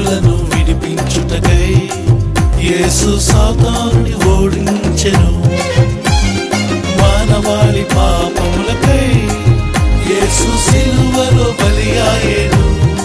మనుజులను విడిపించుటకై యేసు సాతానుని ఓడించెను మానవాళి పాపములకై యేసు సిలువలో బలియాయేను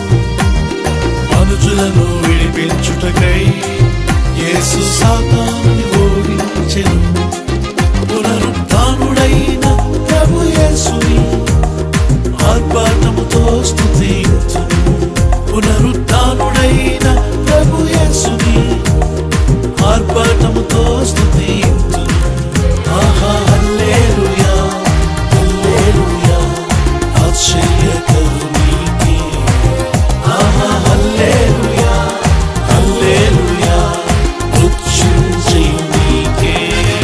మనుజులను విడిపించుటకై యేసు సాతానుని ఓడించెను పునరుత్థానుడైన ప్రభు యేసుని ఆర్భాటముతో స్తుతించును పునరుత్థానుడైన ప్రభు యేసుని ఆర్భాటముతో స్తుతించును ఆహా హల్లెలూయా హల్లెలూయా ఆశ్చర్యకరునికి ఆహా హల్లెలూయా హల్లెలూయా మృత్యుంజయునికే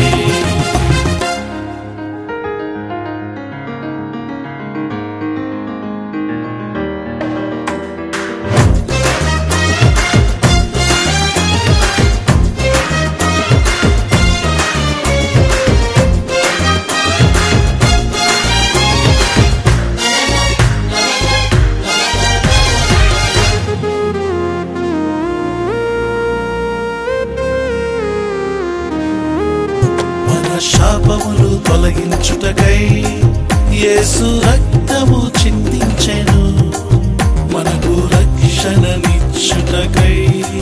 మన శాపములు తొలగించుటకై యేసు రక్తము చిందించెను మనకు రక్షణనిచ్చుటకై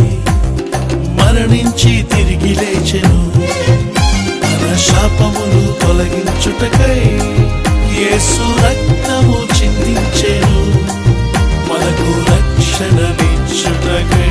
మరణించి తిరిగి లేచెను మన శాపములు తొలగించుటకై యేసు రక్తము చిందించెను మనకు రక్షణనిచ్చుటకై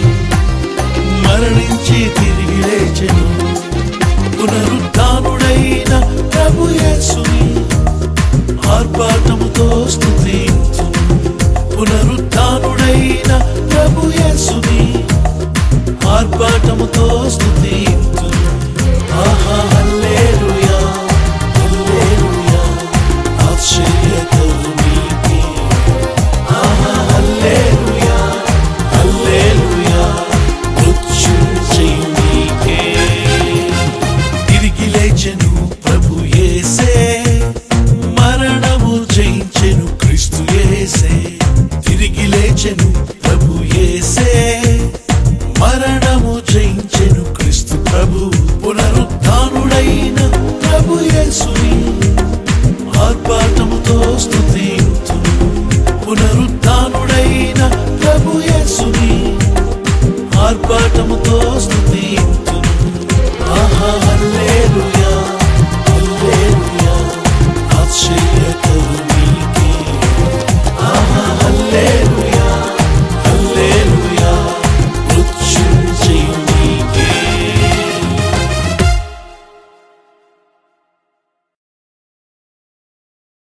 మరణించి తిరిగి లేచెను పునరుద్ధానుడైన ప్రభు యేసుని ఆర్భాటముతో స్తుతించును పునరుద్ధానుడైన ప్రభు యేసుని ఆర్భాటముతో స్తుతించును ఆహా హల్లెలూయా హల్లెలూయా ఆశ్చర్యకరునికి ఆహా హల్లెలూయా హల్లెలూయా మృత్యుంజయునికే తిరిగి లేచెను ప్రభు యేసే మరణము జయించెను క్రీస్తు యేసే తిరిగి లేచెను ప్రభు యేసే మరణము జయించెను క్రీస్తు ప్రభు పునరుత్థానుడైన ప్రభు యేసుని ఆర్భాటముతో స్తుతింతును పునరుత్థానుడైన ప్రభు యేసుని ఆర్భాటముతో స్తుతింతును